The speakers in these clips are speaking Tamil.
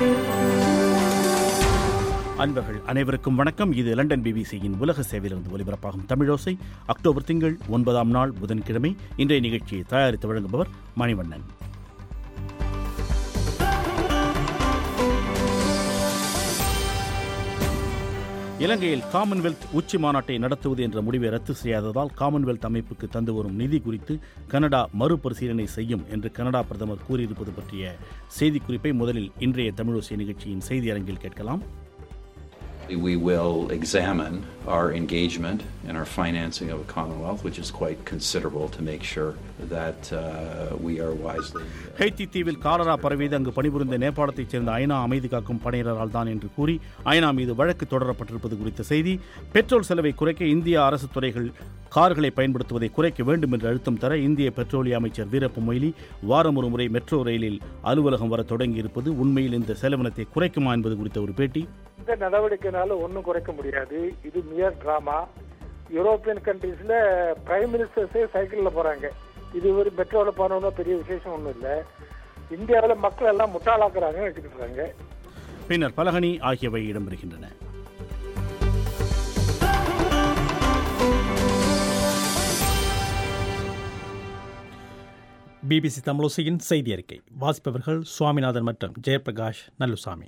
அன்பர்கள் அனைவருக்கும் வணக்கம் இது லண்டன் பிபிசியின் உலக சேவையிலிருந்து ஒலிபரப்பாகும் தமிழோசை அக்டோபர் திங்கள் ஒன்பதாம் நாள் புதன்கிழமை இன்றைய நிகழ்ச்சியை தயாரித்து வழங்குபவர் மணிவண்ணன் இலங்கையில் காமன்வெல்த் உச்சி மாநாட்டை நடத்துவது என்ற முடிவை ரத்து செய்யாததால் காமன்வெல்த் அமைப்புக்கு தந்து வரும் நிதி குறித்து கனடா மறுபரிசீலனை செய்யும் என்று கனடா பிரதமர் கூறியிருப்பது பற்றிய செய்திக்குறிப்பை முதலில் இன்றைய தமிழோசை நிகழ்ச்சியின் செய்தி அரங்கில் கேட்கலாம் We will examine our engagement and our financing of a Commonwealth, which is quite considerable, to make sure that uh, we are wisely. Haiti தீவில் காலரா பரவியது அங்கு பணிபுரிந்த நேபாளத்தைச் சேர்ந்த ஐநா அமைதி காக்கும் படையினரால் தான் என்று கூறி ஐநா மீது வழக்கு தொடரப்பட்டிருப்பது குறித்த செய்தி பெட்ரோல் செலவை குறைக்க இந்திய அரசு துறைகள் கார்களை பயன்படுத்துவதை குறைக்க வேண்டும் என்று அழுத்தம் தர இந்திய பெட்ரோலிய அமைச்சர் வீரப்ப மொய்லி வாரம் ஒரு முறை மெட்ரோ ரயிலில் அலுவலகம் வர தொடங்கியிருப்பது உண்மையில் இந்த செலவினத்தை குறைக்குமா என்பது குறித்த ஒரு பேட்டி இந்த நடவடிக்கைனால ஒன்றும் குறைக்க முடியாது இது மியர் டிராமா யூரோப்பியன் கண்ட்ரீஸ்ல பிரைம் மினிஸ்டர்ஸே சைக்கிளில் போறாங்க இது ஒரு மெட்ரோவில் போனோம்னா பெரிய விசேஷம் ஒன்றும் இல்லை இந்தியாவில் மக்கள் எல்லாம் முட்டாளாக்குறாங்க வச்சுக்கிட்டு இருக்காங்க பின்னர் பலகனி ஆகியவை இடம்பெறுகின்றன பிபிசி தமிழோசையின் செய்தி அறிக்கை வாசிப்பவர்கள் சுவாமிநாதன் மற்றும் ஜெயபிரகாஷ் நல்லுசாமி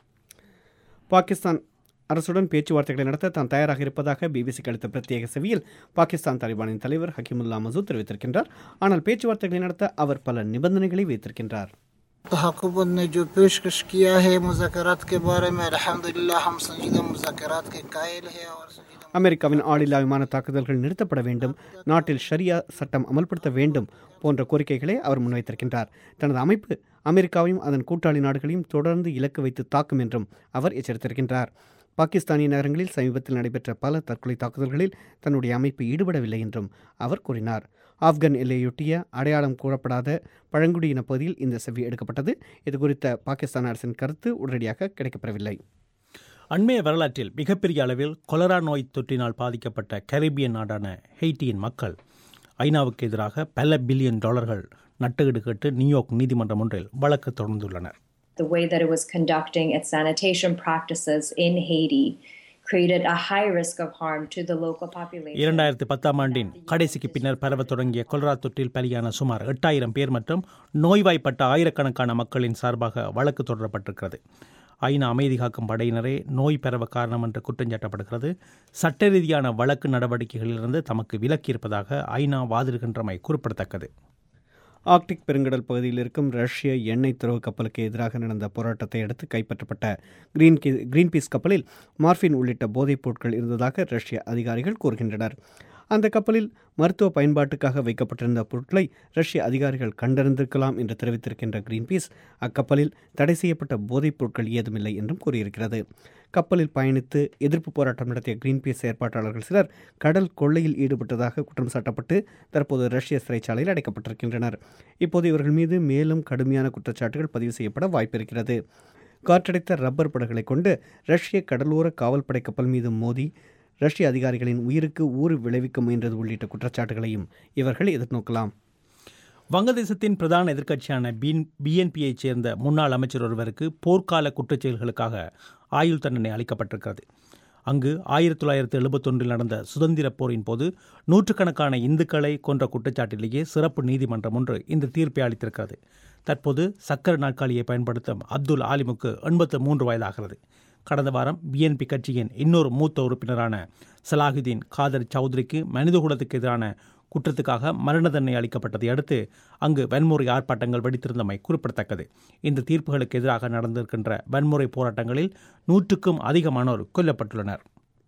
பாகிஸ்தான் அரசுடன் பேச்சுவார்த்தைகளை நடத்த தான் தயாராக இருப்பதாக பிபிசிக்கு அளித்த பிரத்யேக செவியில் பாகிஸ்தான் தாலிபானின் தலைவர் ஹக்கீமுல்லா மசூத் தெரிவித்திருக்கின்றார் ஆனால் பேச்சுவார்த்தைகளை நடத்த அவர் பல நிபந்தனைகளை வைத்திருக்கின்றார் हुकूमत ने जो पेशकश किया है मुजाकरात के बारे में अल्हम्दुलिल्लाह हम संजीदा मुजाकरात के कायल है और संजीदा அமெரிக்காவின் ஆளில்லா விமான தாக்குதல்கள் நிறுத்தப்பட வேண்டும் நாட்டில் ஷரியா சட்டம் அமல்படுத்த வேண்டும் போன்ற கோரிக்கைகளை அவர் முன்வைத்திருக்கின்றார் தனது அமைப்பு அமெரிக்காவையும் அதன் கூட்டாளி நாடுகளையும் தொடர்ந்து இலக்கு வைத்து தாக்கும் என்றும் அவர் எச்சரித்திருக்கின்றார் பாகிஸ்தானிய நகரங்களில் சமீபத்தில் நடைபெற்ற பல தற்கொலை தாக்குதல்களில் தன்னுடைய அமைப்பு ஈடுபடவில்லை என்றும் அவர் கூறினார் ஆப்கன் எல்லையொட்டிய அடையாளம் கூறப்படாத பழங்குடியின பகுதியில் இந்த செவ்வி எடுக்கப்பட்டது இது குறித்த பாகிஸ்தான் அரசின் கருத்து உடனடியாக கிடைக்கப்பெறவில்லை அண்மைய வரலாற்றில் மிகப்பெரிய அளவில் கொலரா நோய் தொற்றினால் பாதிக்கப்பட்ட கரீபியன் நாடான ஹெய்ட்டியின் மக்கள் ஐநாவுக்கு எதிராக பல பில்லியன் டாலர்கள் நட்டுஈடு கேட்டு நியூயார்க் நீதிமன்றம் ஒன்றில் வழக்கு தொடர்ந்துள்ளனர் the way that it was conducting its sanitation practices in Haiti created a high risk of harm to the local population. இரண்டாயிரத்தி பத்தாம் ஆண்டின் கடைசிக்கு பின்னர் பரவத் தொடங்கிய கொலரா தொற்றில் பலியான சுமார் எட்டாயிரம் பேர் மற்றும் நோய்வாய்ப்பட்ட ஆயிரக்கணக்கான மக்களின் சார்பாக வழக்கு தொடரப்பட்டிருக்கிறது ஐநா அமைதி காக்கும் படையினரே நோய் பரவ காரணம் என்று குற்றஞ்சாட்டப்படுகிறது சட்ட ரீதியான வழக்கு நடவடிக்கைகளிலிருந்து தமக்கு விலக்கியிருப்பதாக ஐநா வாதிடுகின்றமை குறிப்பிடத்தக்கது ஆர்க்டிக் பெருங்கடல் பகுதியில் இருக்கும் ரஷ்ய எண்ணெய் துறவு கப்பலுக்கு எதிராக நடந்த போராட்டத்தை அடுத்து கைப்பற்றப்பட்ட கிரீன் கிரீன்பீஸ் கப்பலில் மார்பின் உள்ளிட்ட போதைப் பொருட்கள் இருந்ததாக ரஷ்ய அதிகாரிகள் கூறுகின்றனர் அந்த கப்பலில் மருத்துவ பயன்பாட்டுக்காக வைக்கப்பட்டிருந்த பொருட்களை ரஷ்ய அதிகாரிகள் கண்டறிந்திருக்கலாம் என்று தெரிவித்திருக்கின்ற கிரீன்பீஸ் அக்கப்பலில் தடை செய்யப்பட்ட போதைப் பொருட்கள் ஏதுமில்லை என்றும் கூறியிருக்கிறது கப்பலில் பயணித்து எதிர்ப்பு போராட்டம் நடத்திய கிரீன்பீஸ் செயற்பாட்டாளர்கள் சிலர் கடல் கொள்ளையில் ஈடுபட்டதாக குற்றம் சாட்டப்பட்டு தற்போது ரஷ்ய சிறைச்சாலையில் அடைக்கப்பட்டிருக்கின்றனர் இப்போது இவர்கள் மீது மேலும் கடுமையான குற்றச்சாட்டுகள் பதிவு செய்யப்பட வாய்ப்பிருக்கிறது காற்றடைத்த ரப்பர் படகுகளை கொண்டு ரஷ்ய கடலோர காவல்படை கப்பல் மீது மோதி ரஷ்ய அதிகாரிகளின் உயிருக்கு ஊறு விளைவிக்க முயன்றது உள்ளிட்ட குற்றச்சாட்டுகளையும் இவர்கள் எதிர்நோக்கலாம் வங்கதேசத்தின் பிரதான எதிர்க்கட்சியான பின் பிஎன்பியைச் சேர்ந்த முன்னாள் அமைச்சர் ஒருவருக்கு போர்க்கால குற்றச்செயல்களுக்காக ஆயுள் தண்டனை அளிக்கப்பட்டிருக்கிறது அங்கு ஆயிரத்தி தொள்ளாயிரத்தி எழுபத்தொன்றில் நடந்த சுதந்திர போரின் போது நூற்றுக்கணக்கான இந்துக்களை கொன்ற குற்றச்சாட்டிலேயே சிறப்பு நீதிமன்றம் ஒன்று இந்த தீர்ப்பை அளித்திருக்கிறது தற்போது சக்கர நாற்காலியை பயன்படுத்தும் அப்துல் ஆலிமுக்கு எண்பத்து மூன்று வயதாகிறது கடந்த வாரம் பிஎன்பி கட்சியின் இன்னொரு மூத்த உறுப்பினரான சலாஹுதீன் காதர் சௌத்ரிக்கு மனிதகுலத்துக்கு எதிரான குற்றத்துக்காக மரண தண்டனை அளிக்கப்பட்டதை அடுத்து அங்கு வன்முறை ஆர்ப்பாட்டங்கள் வெடித்திருந்தமை குறிப்பிடத்தக்கது இந்த தீர்ப்புகளுக்கு எதிராக நடந்திருக்கின்ற வன்முறை போராட்டங்களில் நூற்றுக்கும் அதிகமானோர் கொல்லப்பட்டுள்ளனர்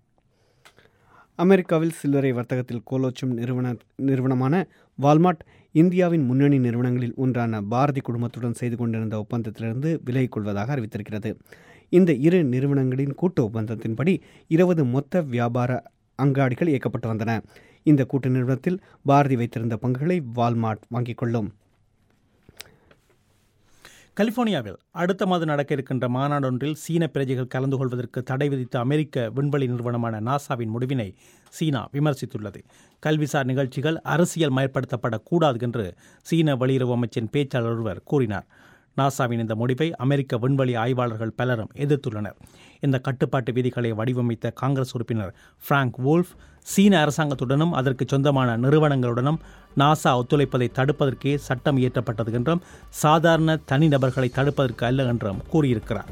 அமெரிக்காவில் சில்லறை வர்த்தகத்தில் கோலோச்சும் நிறுவன நிறுவனமான வால்மார்ட் இந்தியாவின் முன்னணி நிறுவனங்களில் ஒன்றான பாரதி குடும்பத்துடன் செய்து கொண்டிருந்த ஒப்பந்தத்திலிருந்து விலகிக் கொள்வதாக அறிவித்திருக்கிறது இந்த இரு நிறுவனங்களின் கூட்டு ஒப்பந்தத்தின்படி இருபது மொத்த வியாபார அங்காடிகள் இயக்கப்பட்டு வந்தன இந்த கூட்டு நிறுவனத்தில் பாரதி வைத்திருந்த பங்குகளை வால்மார்ட் வாங்கிக் கொள்ளும் கலிபோர்னியாவில் அடுத்த மாதம் நடக்க இருக்கின்ற மாநாடொன்றில் சீன பிரஜைகள் கலந்து கொள்வதற்கு தடை விதித்த அமெரிக்க விண்வெளி நிறுவனமான நாசாவின் முடிவினை சீனா விமர்சித்துள்ளது கல்விசார் நிகழ்ச்சிகள் அரசியல் மயப்படுத்தப்படக்கூடாது என்று சீன வெளியுறவு அமைச்சின் பேச்சாளர் ஒருவர் கூறினார் நாசாவின் இந்த முடிவை அமெரிக்க விண்வெளி ஆய்வாளர்கள் பலரும் எதிர்த்துள்ளனர் இந்த கட்டுப்பாட்டு விதிகளை வடிவமைத்த காங்கிரஸ் உறுப்பினர் பிராங்க் வோல்ஃப் சீன அரசாங்கத்துடனும் அதற்கு சொந்தமான நிறுவனங்களுடனும் நாசா ஒத்துழைப்பதை தடுப்பதற்கே சட்டம் இயற்றப்பட்டது என்றும் சாதாரண தனிநபர்களை தடுப்பதற்கு அல்ல என்றும் கூறியிருக்கிறார்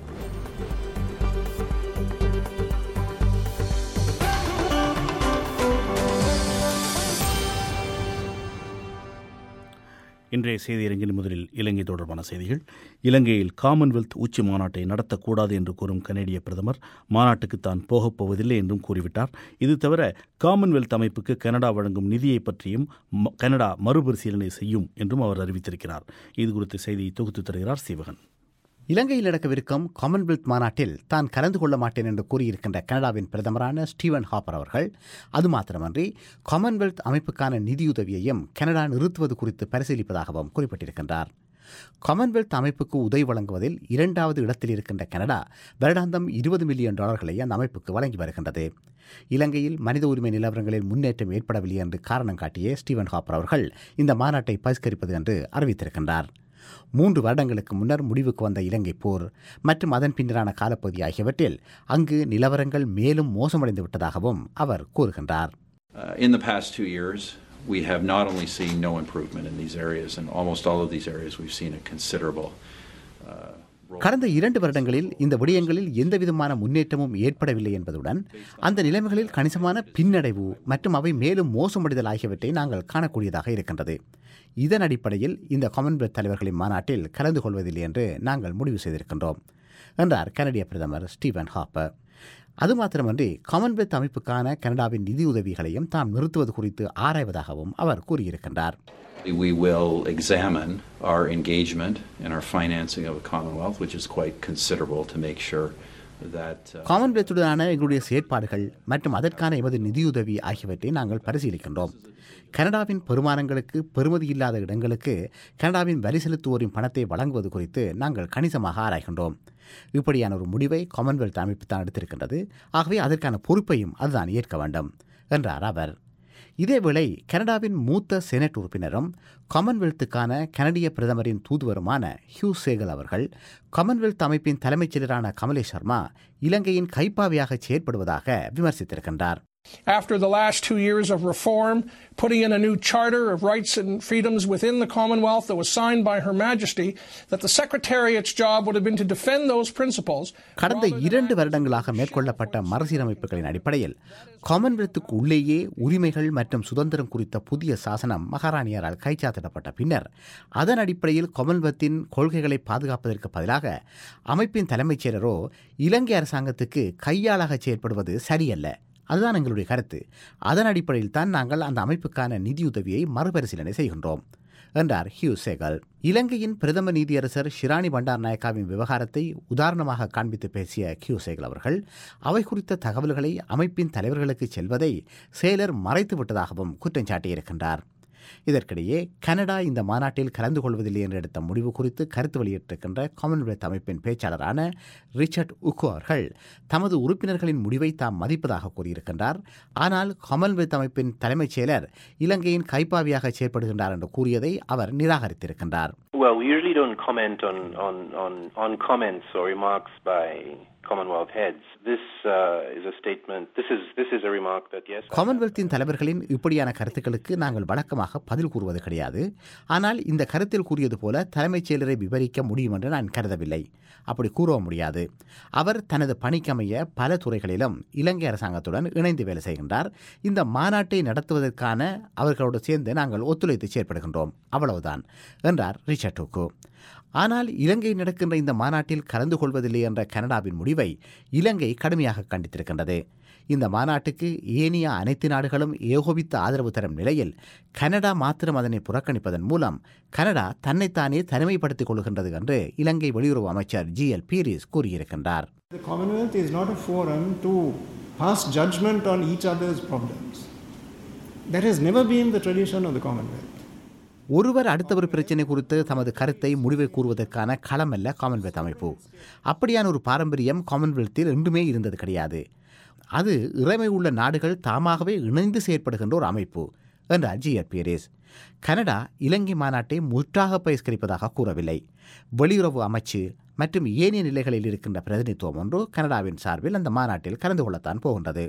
இன்றைய செய்தியரங்கில் முதலில் இலங்கை தொடர்பான செய்திகள் இலங்கையில் காமன்வெல்த் உச்சி மாநாட்டை நடத்தக்கூடாது என்று கூறும் கனேடிய பிரதமர் மாநாட்டுக்கு தான் போகப் போவதில்லை என்றும் கூறிவிட்டார் இது தவிர காமன்வெல்த் அமைப்புக்கு கனடா வழங்கும் நிதியை பற்றியும் ம- கனடா மறுபரிசீலனை செய்யும் என்றும் அவர் அறிவித்திருக்கிறார் இது குறித்த செய்தியை தொகுத்து தருகிறார் சீவகன் இலங்கையில் நடக்கவிருக்கும் காமன்வெல்த் மாநாட்டில் தான் கலந்து கொள்ள மாட்டேன் என்று கூறியிருக்கின்ற கனடாவின் பிரதமரான ஸ்டீவன் ஹாப்பர் அவர்கள் அது மாத்திரமன்றி காமன்வெல்த் அமைப்புக்கான நிதியுதவியையும் கனடா நிறுத்துவது குறித்து பரிசீலிப்பதாகவும் குறிப்பிட்டிருக்கின்றார் காமன்வெல்த் அமைப்புக்கு உதவி வழங்குவதில் இரண்டாவது இடத்தில் இருக்கின்ற கனடா வருடாந்தம் இருபது மில்லியன் டாலர்களை அந்த அமைப்புக்கு வழங்கி வருகின்றது இலங்கையில் மனித உரிமை நிலவரங்களில் முன்னேற்றம் ஏற்படவில்லை என்று காரணம் காட்டிய ஸ்டீவன் ஹாப்பர் அவர்கள் இந்த மாநாட்டை பகிஷ்கரிப்பது என்று அறிவித்திருக்கின்றார் மூன்று வருடங்களுக்கு முன்னர் முடிவுக்கு வந்த இலங்கை போர் மற்றும் அதன் பின்னரான காலப்பகுதி ஆகியவற்றில் அங்கு நிலவரங்கள் மேலும் மோசமடைந்து விட்டதாகவும் அவர் கூறுகின்றார் Uh, in the past two years, we have not only seen no improvement in these areas, in almost all of these areas, we've seen a considerable uh, roll. கடந்த இரண்டு வருடங்களில் இந்த விடயங்களில் எந்தவிதமான முன்னேற்றமும் ஏற்படவில்லை என்பதுடன் அந்த நிலைமைகளில் கணிசமான பின்னடைவு மற்றும் அவை மேலும் மோசமடைதல் ஆகியவற்றை நாங்கள் காணக்கூடியதாக இருக்கின்றது இதன் அடிப்படையில் இந்த காமன்வெல்த் தலைவர்களின் மாநாட்டில் கலந்து கொள்வதில்லை என்று நாங்கள் முடிவு செய்திருக்கின்றோம் என்றார் கனடிய பிரதமர் ஸ்டீவன் ஹாப்பர் அது மாத்திரமன்றி காமன்வெல்த் அமைப்புக்கான கனடாவின் நிதியுதவிகளையும் தாம் நிறுத்துவது குறித்து ஆராய்வதாகவும் அவர் கூறியிருக்கின்றார் We will examine our engagement and our financing of the Commonwealth, which is quite considerable, to make sure that. Uh, காமன்வெல்த்துடனான எங்களுடைய செயற்பாடுகள் மற்றும் அதற்கான எமது நிதியுதவி ஆகியவற்றை நாங்கள் பரிசீலிக்கின்றோம் கனடாவின் பெருமானங்களுக்கு பெறுமதி இல்லாத இடங்களுக்கு கனடாவின் வரி செலுத்துவோரின் பணத்தை வழங்குவது குறித்து நாங்கள் கணிசமாக ஆராய்கின்றோம் இப்படியான ஒரு முடிவை காமன்வெல்த் அமைப்பு தான் எடுத்திருக்கின்றது ஆகவே அதற்கான பொறுப்பையும் அதுதான் ஏற்க வேண்டும் என்றார் அவர் இதேவேளை கனடாவின் மூத்த செனட் உறுப்பினரும் காமன்வெல்த்துக்கான கனடிய பிரதமரின் தூதுவருமான ஹியூ சேகல் அவர்கள் காமன்வெல்த் அமைப்பின் தலைமைச் செயலரான கமலேஷ் சர்மா இலங்கையின் கைப்பாவையாக செயற்படுவதாக விமர்சித்திருக்கின்றார் after the last two years of reform, putting in a new charter of rights and freedoms within the Commonwealth that was signed by Her Majesty, that the Secretariat's job would have been to defend those principles. கடந்த இரண்டு வருடங்களாக மேற்கொள்ளப்பட்ட மறுசீரமைப்புகளின் அடிப்படையில் காமன்வெல்த்துக்கு உள்ளேயே உரிமைகள் மற்றும் சுதந்திரம் குறித்த புதிய சாசனம் மகாராணியாரால் கைச்சாத்திடப்பட்ட பின்னர் அதன் அடிப்படையில் காமன்வெல்த்தின் கொள்கைகளை பாதுகாப்பதற்கு பதிலாக அமைப்பின் தலைமைச் செயலரோ இலங்கை அரசாங்கத்துக்கு கையாளாக செயற்படுவது சரியல்ல அதுதான் எங்களுடைய கருத்து அதன் அடிப்படையில் தான் நாங்கள் அந்த அமைப்புக்கான நிதியுதவியை மறுபரிசீலனை செய்கின்றோம் என்றார் ஹியூ சேகல் இலங்கையின் பிரதம நீதியரசர் ஷிராணி பண்டார் நாயக்காவின் விவகாரத்தை உதாரணமாக காண்பித்து பேசிய ஹியூ சேகல் அவர்கள் அவை குறித்த தகவல்களை அமைப்பின் தலைவர்களுக்கு செல்வதை செயலர் மறைத்து விட்டதாகவும் குற்றம் சாட்டியிருக்கின்றார் இதற்கிடையே கனடா இந்த மாநாட்டில் கலந்து கொள்வதில்லை என்று எடுத்த முடிவு குறித்து கருத்து வெளியிட்டிருக்கின்ற காமன்வெல்த் அமைப்பின் பேச்சாளரான ரிச்சர்ட் உக்கு அவர்கள் தமது உறுப்பினர்களின் முடிவை தாம் மதிப்பதாக கூறியிருக்கின்றார் ஆனால் காமன்வெல்த் அமைப்பின் தலைமைச் செயலர் இலங்கையின் கைப்பாவியாக செயற்படுகின்றார் என்று கூறியதை அவர் நிராகரித்திருக்கின்றார் Well, we usually don't comment on, on, on, on comments or remarks by Commonwealth heads. This uh, is a statement. This is this is a remark that yes. I- காமன்வெல்த்தின் தலைவர்களின் இப்படியான கருத்துக்களுக்கு நாங்கள் வழக்கமாக பதில் கூறுவது கிடையாது ஆனால் இந்த கருத்தில் கூறியது போல தலைமைச் செயலரை விவரிக்க முடியும் என்று நான் கருதவில்லை அப்படி கூறவும் முடியாது அவர் தனது பணிக்கமைய பல துறைகளிலும் இலங்கை அரசாங்கத்துடன் இணைந்து வேலை செய்கின்றார் இந்த மாநாட்டை நடத்துவதற்கான அவர்களோடு சேர்ந்து நாங்கள் ஒத்துழைத்து செயற்படுகின்றோம் அவ்வளவுதான் என்றார் ரிச்சர்ட் ஹூக்கு ஆனால் இலங்கை நடக்கின்ற இந்த மாநாட்டில் கலந்து கொள்வதில்லை என்ற கனடாவின் முடிவை இலங்கை கடுமையாக கண்டித்திருக்கின்றது இந்த மாநாட்டுக்கு ஏனைய அனைத்து நாடுகளும் ஏகோபித்த ஆதரவு தரும் நிலையில் கனடா மாத்திரம் அதனை புறக்கணிப்பதன் மூலம் கனடா தன்னைத்தானே தனிமைப்படுத்திக் கொள்கின்றது என்று இலங்கை வெளியுறவு அமைச்சர் ஜி எல் பீரிஸ் கூறியிருக்கின்றார் The Commonwealth is not a forum to pass judgment on each other's problems. That has never been the tradition of the Commonwealth. ஒருவர் அடுத்தவர் பிரச்சினை குறித்து தமது கருத்தை முடிவை கூறுவதற்கான களமல்ல காமன்வெல்த் அமைப்பு அப்படியான ஒரு பாரம்பரியம் காமன்வெல்த்தில் என்றுமே இருந்தது கிடையாது அது இறைமை உள்ள நாடுகள் தாமாகவே இணைந்து செயற்படுகின்ற ஒரு அமைப்பு என்றார் ஜிஆர் பீரேஸ் கனடா இலங்கை மாநாட்டை முற்றாக பகிஷ்கரிப்பதாக கூறவில்லை வெளியுறவு அமைச்சு மற்றும் ஏனைய நிலைகளில் இருக்கின்ற பிரதிநிதித்துவம் ஒன்று கனடாவின் சார்பில் அந்த மாநாட்டில் கலந்து கொள்ளத்தான் போகின்றது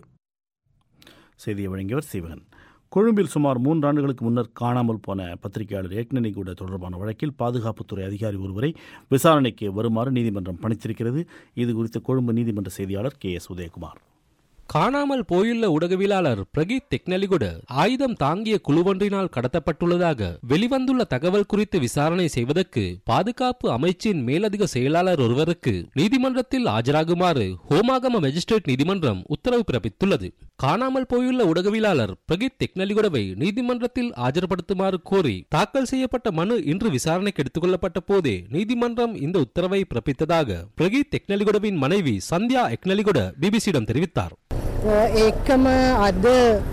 செய்தியை வழங்கியவர் சிவகன் கொழும்பில் சுமார் மூன்றாண்டுகளுக்கு முன்னர் காணாமல் போன பத்திரிகையாளர் ஏக்னனி கூட தொடர்பான வழக்கில் பாதுகாப்புத்துறை அதிகாரி ஒருவரை விசாரணைக்கு வருமாறு நீதிமன்றம் பணித்திருக்கிறது இது குறித்து கொழும்பு நீதிமன்ற செய்தியாளர் கே எஸ் உதயகுமார் காணாமல் போயுள்ள ஊடகவியலாளர் பிரகீத் தெக்னலிகுட ஆயுதம் தாங்கிய குழுவொன்றினால் கடத்தப்பட்டுள்ளதாக வெளிவந்துள்ள தகவல் குறித்து விசாரணை செய்வதற்கு பாதுகாப்பு அமைச்சின் மேலதிக செயலாளர் ஒருவருக்கு நீதிமன்றத்தில் ஆஜராகுமாறு ஹோமாகம மேஜிஸ்ட்ரேட் நீதிமன்றம் உத்தரவு பிறப்பித்துள்ளது காணாமல் போயுள்ள ஊடகவியலாளர் பிரகீத் தெக்னலிகுடவை நீதிமன்றத்தில் ஆஜர்படுத்துமாறு கோரி தாக்கல் செய்யப்பட்ட மனு இன்று விசாரணைக்கு எடுத்துக் கொள்ளப்பட்ட போதே நீதிமன்றம் இந்த உத்தரவை பிறப்பித்ததாக பிரகீத் தெக்னலிகுடவின் மனைவி சந்தியா எக்னலிகுட பிபிசியிடம் தெரிவித்தார் ඒකම අද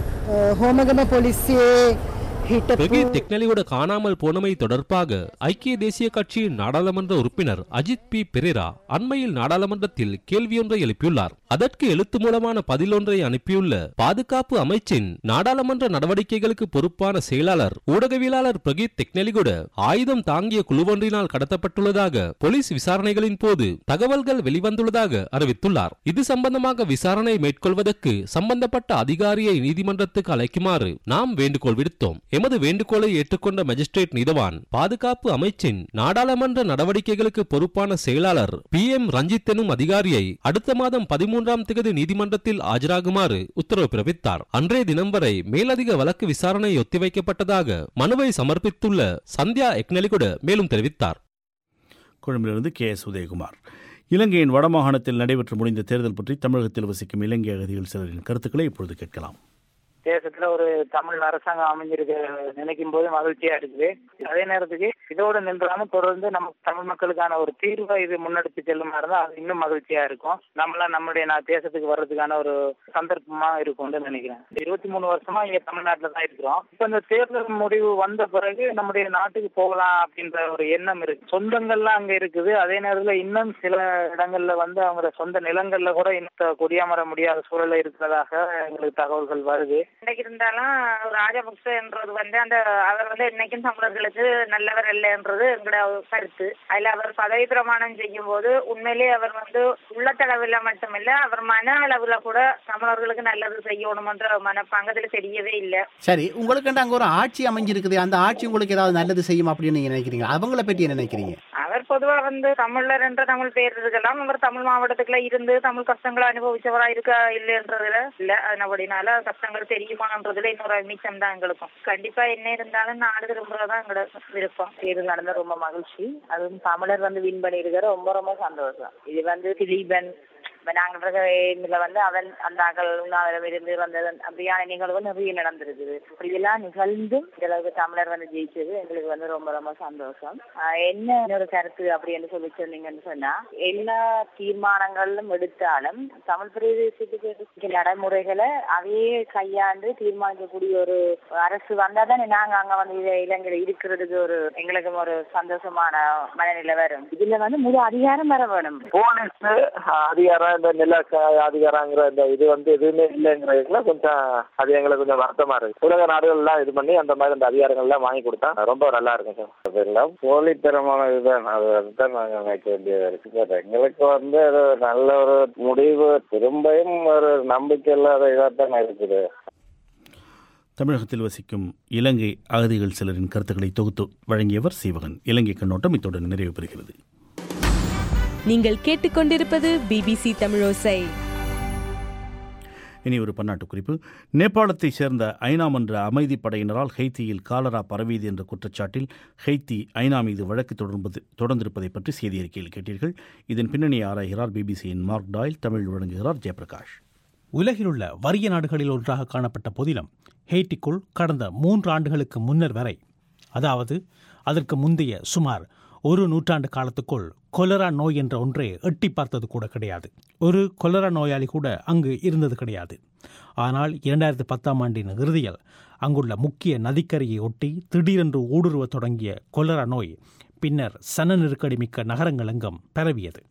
හෝමගම පොලිසියේ හිටපු பிரகீத் தெக்னலியோட காணாமல் போனமை தொடர்பாக ஐக்கிய தேசிய கட்சியின் நாடாளுமன்ற உறுப்பினர் அஜித் பி பெரேரா அண்மையில் நாடாளுமன்றத்தில் கேள்வியொன்றை எழுப்பியுள்ளார் அதற்கு எழுத்து மூலமான பதிலொன்றை அனுப்பியுள்ள பாதுகாப்பு அமைச்சின் நாடாளுமன்ற நடவடிக்கைகளுக்கு பொறுப்பான செயலாளர் ஊடகவியலாளர் பிரகீத் தெக்னலிகுட ஆயுதம் தாங்கிய குழுவொன்றினால் கடத்தப்பட்டுள்ளதாக போலீஸ் விசாரணைகளின் போது தகவல்கள் வெளிவந்துள்ளதாக அறிவித்துள்ளார் இது சம்பந்தமாக விசாரணை மேற்கொள்வதற்கு சம்பந்தப்பட்ட அதிகாரியை நீதிமன்றத்துக்கு அழைக்குமாறு நாம் வேண்டுகோள் விடுத்தோம் எமது வேண்டுகோளை ஏற்றுக்கொண்ட மேஜிஸ்ட்ரேட் நீதவான் பாதுகாப்பு அமைச்சின் நாடாளுமன்ற நடவடிக்கைகளுக்கு பொறுப்பான செயலாளர் பி எம் ரஞ்சித் எனும் அதிகாரியை அடுத்த மாதம் பதிமூன்றாம் தேதி நீதிமன்றத்தில் ஆஜராகுமாறு உத்தரவு பிறப்பித்தார் அன்றைய தினம் வரை மேலதிக வழக்கு விசாரணை ஒத்திவைக்கப்பட்டதாக மனுவை சமர்ப்பித்துள்ள சந்தியா எக்னலிகுட மேலும் தெரிவித்தார் கொழும்பிலிருந்து கே எஸ் உதயகுமார் இலங்கையின் வடமாகாணத்தில் நடைபெற்று முடிந்த தேர்தல் பற்றி தமிழகத்தில் வசிக்கும் இலங்கை அகதிகள் சிலரின் கருத்துக்களை இப்பொழுது கேட்கலாம் தேசத்துல ஒரு தமிழ் அரசாங்கம் அமைஞ்சிருக்க நினைக்கும் போது மகிழ்ச்சியா இருக்குது அதே நேரத்துக்கு இதோடு நின்றாம தொடர்ந்து நம்ம தமிழ் மக்களுக்கான ஒரு தீர்வை இது முன்னெடுத்து செல்லுமா இருந்தா அது இன்னும் மகிழ்ச்சியா இருக்கும் நம்மளாம் நம்முடைய நான் தேசத்துக்கு வர்றதுக்கான ஒரு சந்தர்ப்பமா இருக்கும்னு நினைக்கிறேன் இருபத்தி மூணு வருஷமா இங்க தமிழ்நாட்டுல தான் இருக்கிறோம் இப்ப இந்த தேர்தல் முடிவு வந்த பிறகு நம்முடைய நாட்டுக்கு போகலாம் அப்படின்ற ஒரு எண்ணம் இருக்கு சொந்தங்கள்லாம் அங்க இருக்குது அதே நேரத்துல இன்னும் சில இடங்கள்ல வந்து அவங்க சொந்த நிலங்கள்ல கூட இன்னும் குடியமர முடியாத சூழல்ல இருக்கிறதாக எங்களுக்கு தகவல்கள் வருது இன்னைக்கு இருந்தாலும் ராஜபக்ச என்றது வந்து அந்த அவர் வந்து இன்னைக்கும் தமிழர்களுக்கு நல்லவர் இல்லைன்றது எங்களோட கருத்து அதுல அவர் பதவி பிரமாணம் செய்யும் போது உண்மையிலேயே அவர் வந்து உள்ளத்தளவில் மட்டுமில்ல அவர் மன அளவுல கூட தமிழர்களுக்கு நல்லது செய்யணும்ன்ற மனப்பாங்கத்துல தெரியவே இல்லை சரி உங்களுக்கு அங்கே ஒரு ஆட்சி அமைஞ்சிருக்குது அந்த ஆட்சி உங்களுக்கு ஏதாவது நல்லது செய்யும் அப்படின்னு நீங்க நினைக்கிறீங்க அவங்கள பற்றி என்ன நினைக்கிறீங்க அவர் பொதுவா வந்து தமிழர் என்ற தமிழ் பேர் இருக்கலாம் அவர் தமிழ் மாவட்டத்துக்குள்ள இருந்து தமிழ் கஷ்டங்களை அனுபவிச்சவரா இருக்க இல்லைன்றதுல இல்ல அதனபடினால கஷ்டங்கள் தெரியுமான்றதுல இன்னொரு மிச்சம் தான் எங்களுக்கும் கண்டிப்பா என்ன இருந்தாலும் நாடு திரும்புறதுதான் எங்களோட விருப்பம் தேர்தல் நடந்த ரொம்ப மகிழ்ச்சி அதுவும் தமிழர் வந்து வின் பண்ணியிருக்கிற ரொம்ப ரொம்ப சந்தோஷம் இது வந்து திலீபன் இப்ப நாங்க இருக்கிற இதுல வந்து அவன் அந்த அகல் உண்ணாவிரம் இருந்து வந்தது அப்படியான நிகழ்வு நிறைய நடந்திருக்குது இப்படியெல்லாம் நிகழ்ந்தும் இந்த அளவுக்கு தமிழர் வந்து ஜெயிச்சது எங்களுக்கு வந்து ரொம்ப ரொம்ப சந்தோஷம் ஆஹ் என்ன இன்னொரு கருத்து அப்படின்னு சொல்லி சொன்னீங்கன்னு சொன்னா எல்லா தீர்மானங்களும் எடுத்தாலும் தமிழ் பிரதேசத்துக்கு இருக்க நடைமுறைகளை அதையே கையாண்டு தீர்மானிக்கக்கூடிய ஒரு அரசு வந்தா தானே நாங்க அங்க வந்து இத இலங்கையில இருக்கிறதுக்கு ஒரு எங்களுக்கு ஒரு சந்தோஷமான மனநிலை வரும் இதுல வந்து முழு அதிகாரம் வர வேணும் போலீஸ் அதிகாரம் இந்த நில க- அதிகாரங்கிற இந்த இது வந்து எதுவுமே இல்லைங்கிறதுல கொஞ்சம் அது எங்களுக்கு கொஞ்சம் வருத்தமா இருக்கு உலக நாடுகள்லாம் இது பண்ணி அந்த மாதிரி அந்த அதிகாரங்கள்லாம் வாங்கி கொடுத்தா ரொம்ப நல்லா இருக்கும் சார் அதெல்லாம் போலித்தனமான இதுதான் அது அதுதான் நாங்கள் நினைக்க வேண்டியது இருக்கு சார் எங்களுக்கு வந்து அது நல்ல ஒரு முடிவு திரும்பியும் ஒரு நம்பிக்கை இல்லாத இதாக தான் இருக்குது தமிழகத்தில் வசிக்கும் இலங்கை அகதிகள் சிலரின் கருத்துக்களை தொகுத்து வழங்கியவர் சீவகன் இலங்கை கண்ணோட்டம் இத்துடன் நிறைவு பெறுகிறது நீங்கள் கேட்டுக்கொண்டிருப்பது பிபிசி தமிழோசை இனி ஒரு பன்னாட்டு குறிப்பு நேபாளத்தைச் சேர்ந்த ஐநா மன்ற அமைதி படையினரால் ஹெய்த்தியில் காலரா பரவியது என்ற குற்றச்சாட்டில் ஹெய்த்தி ஐநா மீது வழக்கு தொடர்பது தொடர்ந்திருப்பதை பற்றி செய்தி அறிக்கையில் கேட்டீர்கள் இதன் பின்னணியை ஆராய்கிறார் பிபிசியின் மார்க் டாயில் தமிழ் வழங்குகிறார் ஜெயபிரகாஷ் உலகிலுள்ள வறிய நாடுகளில் ஒன்றாக காணப்பட்ட போதிலும் ஹெய்ட்டிக்குள் கடந்த மூன்று ஆண்டுகளுக்கு முன்னர் வரை அதாவது அதற்கு முந்தைய சுமார் ஒரு நூற்றாண்டு காலத்துக்குள் கொலரா நோய் என்ற ஒன்றை எட்டி பார்த்தது கூட கிடையாது ஒரு கொலரா நோயாளி கூட அங்கு இருந்தது கிடையாது ஆனால் இரண்டாயிரத்தி பத்தாம் ஆண்டின் இறுதியில் அங்குள்ள முக்கிய நதிக்கரையை ஒட்டி திடீரென்று ஊடுருவத் தொடங்கிய கொலரா நோய் பின்னர் சன நெருக்கடி மிக்க நகரங்கள் எங்கும் பரவியது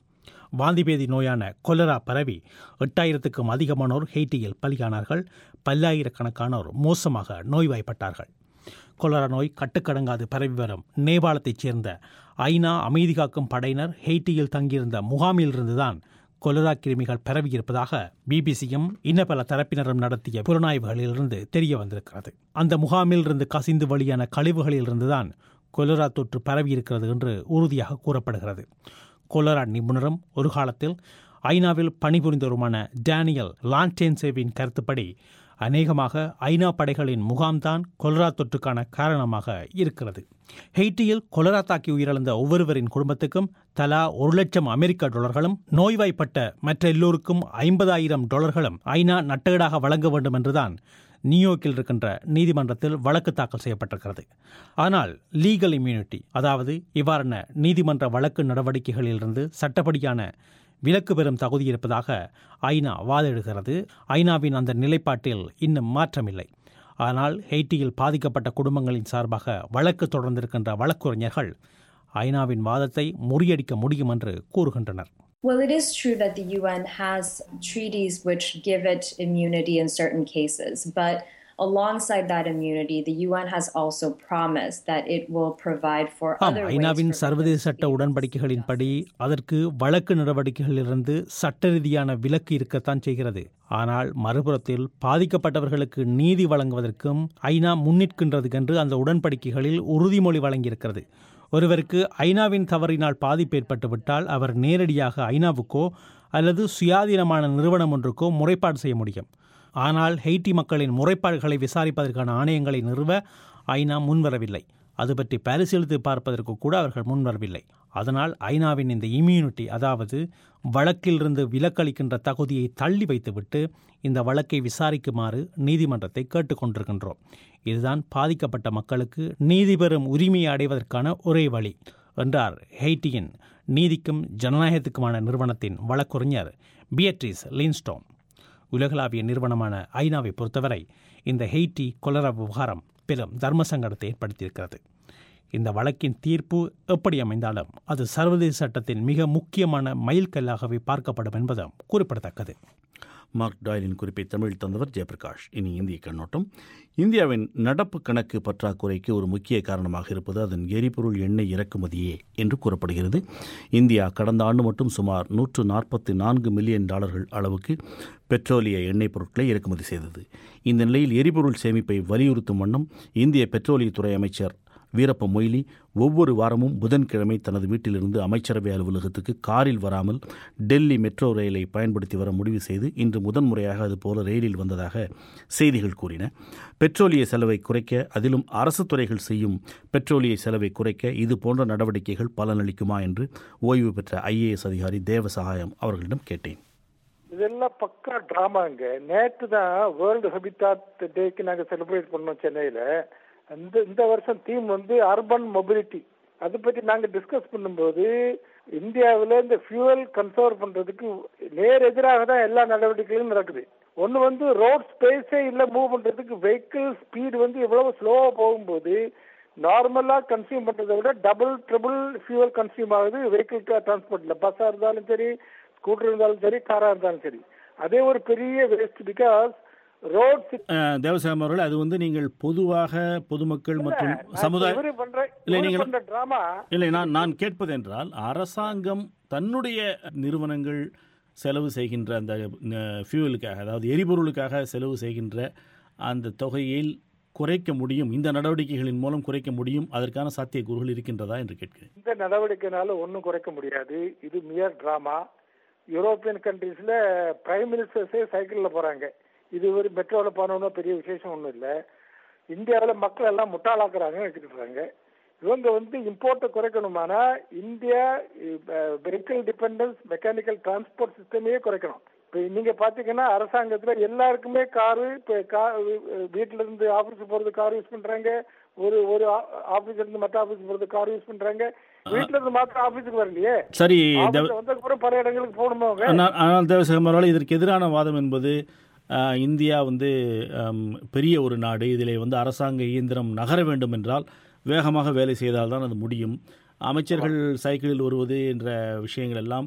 வாந்திபேதி நோயான கொலரா பரவி எட்டாயிரத்துக்கும் அதிகமானோர் ஹெய்ட்டியில் பலியானார்கள் பல்லாயிரக்கணக்கானோர் மோசமாக நோய்வாய்ப்பட்டார்கள் கொலரா நோய் கட்டுக்கடங்காது பரவி வரும் நேபாளத்தைச் சேர்ந்த ஐநா அமைதி காக்கும் படையினர் ஹெய்ட்டியில் தங்கியிருந்த முகாமிலிருந்துதான் கொலரா கிருமிகள் பரவியிருப்பதாக பிபிசியும் இன்ன பல தரப்பினரும் நடத்திய புலனாய்வுகளிலிருந்து தெரிய வந்திருக்கிறது அந்த முகாமிலிருந்து கசிந்து வழியான கழிவுகளிலிருந்துதான் கொலரா தொற்று பரவியிருக்கிறது என்று உறுதியாக கூறப்படுகிறது கொலரா நிபுணரும் ஒரு காலத்தில் ஐநாவில் பணிபுரிந்தவருமான டேனியல் லான்டேன்சேவின் கருத்துப்படி அநேகமாக ஐநா படைகளின் முகாம்தான் கொலரா தொற்றுக்கான காரணமாக இருக்கிறது ஹெய்ட்டியில் கொலரா தாக்கி உயிரிழந்த ஒவ்வொருவரின் குடும்பத்துக்கும் தலா ஒரு லட்சம் அமெரிக்க டாலர்களும் நோய்வாய்ப்பட்ட மற்ற எல்லோருக்கும் ஐம்பதாயிரம் டாலர்களும் ஐநா நட்டஈடாக வழங்க வேண்டும் என்றுதான் நியூயார்க்கில் இருக்கின்ற நீதிமன்றத்தில் வழக்கு தாக்கல் செய்யப்பட்டிருக்கிறது ஆனால் லீகல் இம்யூனிட்டி அதாவது இவ்வாறான நீதிமன்ற வழக்கு நடவடிக்கைகளிலிருந்து சட்டப்படியான விலக்கு பெறும் தகுதி இருப்பதாக ஐநா வாதிடுகிறது ஐநாவின் அந்த நிலைப்பாட்டில் இன்னும் மாற்றமில்லை ஆனால் ஹெய்ட்டியில் பாதிக்கப்பட்ட குடும்பங்களின் சார்பாக வழக்கு தொடர்ந்திருக்கின்ற வழக்குரைஞர்கள் ஐநாவின் வாதத்தை முறியடிக்க முடியும் என்று கூறுகின்றனர் Well, it is true that the UN has treaties which give it immunity in certain cases, but alongside that immunity, the UN has also promised that it will provide for ஆம் other ways ஐநாவின் for சர்வதேச சட்ட உடன்படிக்கைகளின்படி அதற்கு வழக்கு நடவடிக்கைகளிலிருந்து சட்ட ரீதியான விலக்கு இருக்கத்தான் செய்கிறது ஆனால் மறுபுறத்தில் பாதிக்கப்பட்டவர்களுக்கு நீதி வழங்குவதற்கும் ஐநா முன்னிற்கின்றது என்று அந்த உடன்படிக்கைகளில் உறுதிமொழி வழங்கியிருக்கிறது ஒருவருக்கு ஐநாவின் தவறினால் பாதிப்பு ஏற்பட்டுவிட்டால் அவர் நேரடியாக ஐநாவுக்கோ அல்லது சுயாதீனமான நிறுவனம் ஒன்றுக்கோ முறைப்பாடு செய்ய முடியும் ஆனால் ஹெய்ட்டி மக்களின் முறைப்பாடுகளை விசாரிப்பதற்கான ஆணையங்களை நிறுவ ஐநா முன்வரவில்லை அது பற்றி பரிசீலித்து பார்ப்பதற்கு கூட அவர்கள் முன்வரவில்லை அதனால் ஐநாவின் இந்த இம்யூனிட்டி அதாவது வழக்கிலிருந்து விலக்களிக்கின்ற தகுதியை தள்ளி வைத்துவிட்டு இந்த வழக்கை விசாரிக்குமாறு நீதிமன்றத்தை கேட்டுக்கொண்டிருக்கின்றோம் இதுதான் பாதிக்கப்பட்ட மக்களுக்கு நீதி பெறும் உரிமையை அடைவதற்கான ஒரே வழி என்றார் ஹெய்ட்டியின் நீதிக்கும் ஜனநாயகத்துக்குமான நிறுவனத்தின் வழக்குரைஞர் பியட்ரிஸ் லின்ஸ்டோன் உலகளாவிய நிறுவனமான ஐநாவை பொறுத்தவரை இந்த ஹெய்ட்டி கொலரா விவகாரம் பெரும் தர்ம சங்கடத்தை ஏற்படுத்தியிருக்கிறது இந்த வழக்கின் தீர்ப்பு எப்படி அமைந்தாலும் அது சர்வதேச சட்டத்தின் மிக முக்கியமான மைல்கல்லாகவே பார்க்கப்படும் என்பதும் குறிப்பிடத்தக்கது மார்க் டாயலின் குறிப்பை தமிழ் தந்தவர் ஜெயபிரகாஷ் இனி இந்திய கண்ணோட்டம் இந்தியாவின் நடப்பு கணக்கு பற்றாக்குறைக்கு ஒரு முக்கிய காரணமாக இருப்பது அதன் எரிபொருள் எண்ணெய் இறக்குமதியே என்று கூறப்படுகிறது இந்தியா கடந்த ஆண்டு மட்டும் சுமார் நூற்று நாற்பத்தி நான்கு மில்லியன் டாலர்கள் அளவுக்கு பெட்ரோலிய எண்ணெய் பொருட்களை இறக்குமதி செய்தது இந்த நிலையில் எரிபொருள் சேமிப்பை வலியுறுத்தும் வண்ணம் இந்திய பெட்ரோலியத்துறை அமைச்சர் வீரப்ப மொய்லி ஒவ்வொரு வாரமும் புதன்கிழமை தனது வீட்டிலிருந்து அமைச்சரவை அலுவலகத்துக்கு காரில் வராமல் டெல்லி மெட்ரோ ரயிலை பயன்படுத்தி வர முடிவு செய்து இன்று முதன்முறையாக அதுபோல ரயிலில் வந்ததாக செய்திகள் கூறின பெட்ரோலிய செலவை குறைக்க அதிலும் அரசு துறைகள் செய்யும் பெட்ரோலிய செலவை குறைக்க இது போன்ற நடவடிக்கைகள் பலனளிக்குமா என்று ஓய்வு பெற்ற ஐஏஎஸ் அதிகாரி தேவசகாயம் அவர்களிடம் கேட்டேன் இதெல்லாம் பக்கா டிராமாங்க நேற்று தான் வேர்ல்டு ஹெபிட்டாட் டேக்கு நாங்க செலிப்ரேட் பண்ணோம் சென்னையில அந்த இந்த வருஷம் தீம் வந்து அர்பன் மொபிலிட்டி அதை பற்றி நாங்க டிஸ்கஸ் பண்ணும்போது இந்தியாவில் இந்த ஃபியூவல் கன்சர்வ் பண்றதுக்கு நேர் எதிராக தான் எல்லா நடவடிக்கைகளும் நடக்குது ஒன்று வந்து ரோட் ஸ்பேஸே இல்லை மூவ் பண்றதுக்கு வெஹிக்கிள் ஸ்பீடு வந்து இவ்வளவு ஸ்லோவாக போகும்போது நார்மலாக கன்சியூம் பண்றதை விட டபுள் ட்ரிபிள் ஃபியூவல் கன்சியூம் ஆகுது வெஹிக்கிள் டிரான்ஸ்போர்ட்ல பஸ்ஸாக இருந்தாலும் சரி ஸ்கூட்டர் இருந்தாலும் சரி காராக இருந்தாலும் சரி அதே ஒரு பெரிய வேஸ்ட் பிகாஸ் ரோட் தேவசாயம் அவர்கள் அது வந்து நீங்கள் பொதுவாக பொதுமக்கள் மற்றும் சமுதாய இவரு பண்ற இல்லை இவரு நீங்கள் பண்ற டிராமா இல்லை நான் நான் கேட்பது என்றால் அரசாங்கம் தன்னுடைய நிறுவனங்கள் செலவு செய்கின்ற அந்த ஃபியூவலுக்காக அதாவது எரிபொருளுக்காக செலவு செய்கின்ற அந்த தொகையில் குறைக்க முடியும் இந்த நடவடிக்கைகளின் மூலம் குறைக்க முடியும் அதற்கான சாத்தியக்கூறுகள் இருக்கின்றதா என்று கேட்கிறேன் இந்த நடவடிக்கைனால ஒன்றும் குறைக்க முடியாது இது மியர் டிராமா யூரோப்பியன் கண்ட்ரீஸ்ல பிரைம் மினிஸ்டர்ஸே சைக்கிளில் போறாங்க இது ஒரு மெட்ரோவில் போனோம்னா பெரிய விசேஷம் ஒன்றும் இல்லை இந்தியாவில் மக்கள் எல்லாம் முட்டாளாக்குறாங்கன்னு வச்சுட்டு இருக்காங்க இவங்க வந்து இம்போர்ட்டை குறைக்கணுமானா India vehicle dependence mechanical transport சிஸ்டமே குறைக்கணும் இப்போ நீங்க பாத்தீங்கன்னா அரசாங்கத்துல எல்லாருக்குமே காரு இப்போ கா வீட்டுல இருந்து ஆபீஸ் போறது கார் யூஸ் பண்றாங்க ஒரு ஒரு ஆபீஸ்ல இருந்து மற்ற ஆபீஸ் போறது கார் யூஸ் பண்றாங்க வீட்டுல இருந்து மாத்திரம் ஆபீஸுக்கு வரலையே சரி ஆபீஸ்ல தேவ- வந்ததுக்கு அப்புறம் பல இடங்களுக்கு போகணுமா அவங்க ஆனால் ஆனால் தேவசகம் அவர்கள் இதற்கு எதிரான வாதம் என்பது ஆஹ், இந்தியா வந்து ஆம், பெரிய ஒரு நாடு இதிலே வந்து அரசாங்க இயந்திரம் நகர வேண்டும் என்றால் வேகமாக வேலை செய்தால்தான் அது முடியும் அமைச்சர்கள் சைக்கிளில் வருவது என்ற விஷயங்கள் எல்லாம்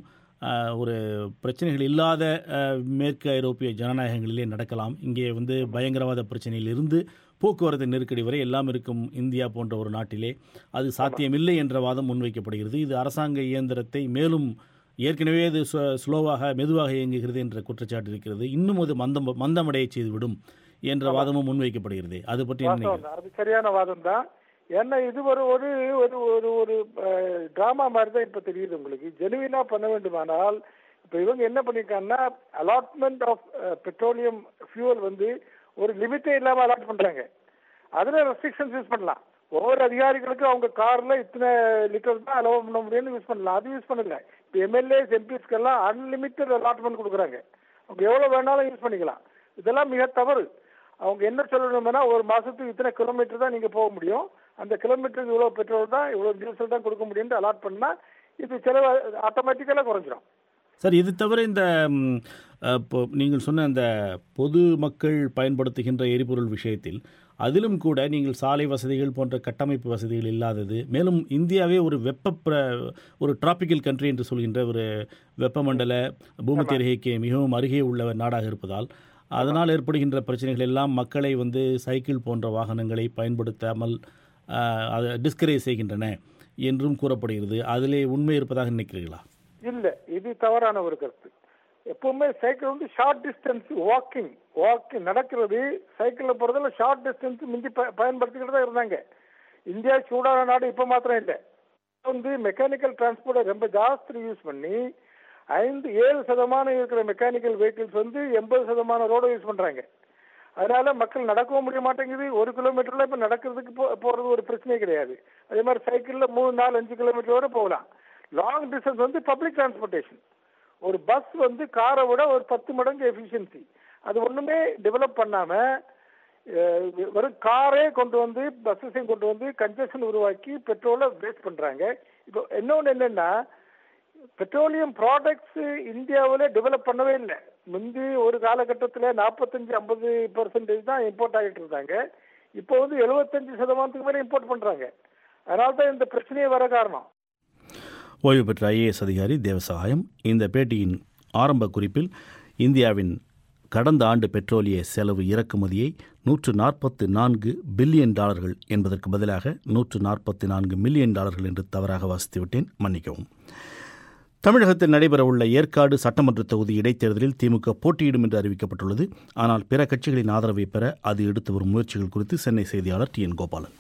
அஹ், ஒரு பிரச்சனைகள் இல்லாத அஹ், மேற்கு ஐரோப்பிய ஜனநாயகங்களிலே நடக்கலாம் இங்கே வந்து பயங்கரவாத பிரச்சனையிலிருந்து போக்குவரத்து நெருக்கடி வரை எல்லாம் இருக்கும் இந்தியா போன்ற ஒரு நாட்டிலே அது சாத்தியமில்லை என்ற வாதம் முன்வைக்கப்படுகிறது இது அரசாங்க இயந்திரத்தை மேலும் ஏற்கனவே இது ஸ்லோ- ஸ்லோவாக மெதுவாக இயங்குகிறது என்ற குற்றச்சாட்டு இருக்கிறது இன்னும் அது மந்தம் மந்தமடைய செய்துவிடும் என்ற வாதமும் முன்வைக்கப்படுகிறது அது பற்றி என்ன வாஸ்தவம் தான். அது சரியான வாதம் தான் ஏன்னா இது ஒரு ஒரு ஒரு ஒரு ஒரு டிராமா மாதிரி தான் இப்ப தெரியுது உங்களுக்கு ஜெனுவினா பண்ண வேண்டுமானால் இப்ப இவங்க என்ன பண்ணிருக்காங்கன்னா அலாட்மெண்ட் ஆஃப் பெட்ரோலியம் ஃபியூவல் வந்து ஒரு லிமிட்டே இல்லாம அலாட் பண்றாங்க அதுல ரெஸ்ட்ரிக்ஷன்ஸ் யூஸ் பண்ணலாம் ஒவ்வொரு அதிகாரிகளுக்கும் அவங்க கார்ல இத்தனை லிட்டர் தான் அலோவ் பண்ண முடியும்னு யூஸ் பண்ணலாம் அது யூஸ் பண்ணல இப்போ எம்எல்ஏஸ் எம்பிஸ்க்கெல்லாம் அன்லிமிட்டட் அலாட்மெண்ட் கொடுக்குறாங்க அவங்க எவ்வளவு வேணாலும் யூஸ் பண்ணிக்கலாம் இதெல்லாம் மிக தவறு அவங்க என்ன சொல்லணும்னா ஒரு மாசத்துக்கு இத்தனை கிலோமீட்டர் தான் நீங்க போக முடியும் அந்த கிலோமீட்டருக்கு இவ்வளவு பெட்ரோல் தான் இவ்வளவு டீசல் தான் கொடுக்க முடியும்னு அலாட் பண்ணா இது செலவு ஆட்டோமேட்டிக்கலா குறைஞ்சிரும் சார் இது தவிர இந்த ம், அஹ், இப்போ நீங்கள் சொன்ன அந்த பொது மக்கள் பயன்படுத்துகின்ற எரிபொருள் விஷயத்தில் அதிலும் கூட நீங்கள் சாலை வசதிகள் போன்ற கட்டமைப்பு வசதிகள் இல்லாதது மேலும் இந்தியாவே ஒரு வெப்ப பிர- ஒரு டிராபிக்கல் கண்ட்ரி என்று சொல்கின்ற ஒரு வெப்பமண்டல பூமத்திய ரேகைக்கு மிகவும் அருகே உள்ள நாடாக இருப்பதால் அதனால் ஏற்படுகின்ற பிரச்சனைகள் எல்லாம் மக்களை வந்து சைக்கிள் போன்ற வாகனங்களை பயன்படுத்தாமல் அஹ், அதை டிஸ்கரேஜ் செய்கின்றன என்றும் கூறப்படுகிறது அதிலே உண்மை இருப்பதாக நினைக்கிறீர்களா இல்ல இது தவறான ஒரு கருத்து எப்பவுமே சைக்கிள் வந்து ஷார்ட் டிஸ்டன்ஸ் வாக்கிங் வாக்கிங் நடக்கிறது சைக்கிள்ல போறதுல ஷார்ட் டிஸ்டன்ஸ் மிஞ்சி ப- பயன்படுத்திக்கிட்டு தான் இருந்தாங்க இந்தியா சூடான நாடு இப்ப மாத்திரம் இல்லை வந்து மெக்கானிக்கல் டிரான்ஸ்போர்ட்டை ரொம்ப ஜாஸ்தி யூஸ் பண்ணி ஐந்து ஏழு சதமானம் இருக்கிற மெக்கானிக்கல் வெஹிக்கிள்ஸ் வந்து எண்பது சதமான ரோட யூஸ் பண்றாங்க அதனால மக்கள் நடக்கவும் முடிய மாட்டேங்குது ஒரு கிலோமீட்டர்ல இப்ப நடக்கிறதுக்கு போ- போறது ஒரு பிரச்சனையே கிடையாது அதே மாதிரி சைக்கிள்ல மூணு நாலு அஞ்சு கிலோமீட்டர் வரை போகலாம் லாங் டிஸ்டன்ஸ் வந்து பப்ளிக் டிரான்ஸ்போர்ட்டேஷன் ஒரு பஸ் வந்து காரை விட ஒரு பத்து மடங்கு எஃபிஷியன்சி அது ஒண்ணுமே டெவலப் பண்ணாம அஹ், வெறும் காரே கொண்டு வந்து பஸ்ஸஸையும் கொண்டு வந்து கன்ஜெஷன் உருவாக்கி பெட்ரோலை வேஸ்ட் பண்றாங்க இப்போ இன்னொன்று என்னன்னா பெட்ரோலியம் ப்ராடக்ட்ஸ் இந்தியாவில் டெவலப் பண்ணவே இல்லை முந்தி ஒரு காலகட்டத்தில் நாற்பத்தஞ்சு ஐம்பது பர்சன்டேஜ் தான் இம்போர்ட் ஆகிட்டு இருந்தாங்க இப்போ வந்து எழுபத்தஞ்சு சதமானத்துக்கு மேலே இம்போர்ட் பண்றாங்க அதனால தான் இந்த பிரச்சனையே வர காரணம் ஓய்வு பெற்ற ஐஏஎஸ் அதிகாரி தேவசகாயம் இந்த பேட்டியின் ஆரம்ப குறிப்பில் இந்தியாவின் கடந்த ஆண்டு பெட்ரோலிய செலவு இறக்குமதியை நூற்று நாற்பத்து நான்கு பில்லியன் டாலர்கள் என்பதற்கு பதிலாக நூற்று நாற்பத்தி நான்கு மில்லியன் டாலர்கள் என்று தவறாக வாசித்துவிட்டேன் மன்னிக்கவும் தமிழகத்தில் நடைபெறவுள்ள ஏற்காடு சட்டமன்ற தொகுதி இடைத்தேர்தலில் திமுக போட்டியிடும் என்று அறிவிக்கப்பட்டுள்ளது ஆனால் பிற கட்சிகளின் ஆதரவை பெற அது எடுத்து வரும் முயற்சிகள் குறித்து சென்னை செய்தியாளர் டி என் கோபாலன்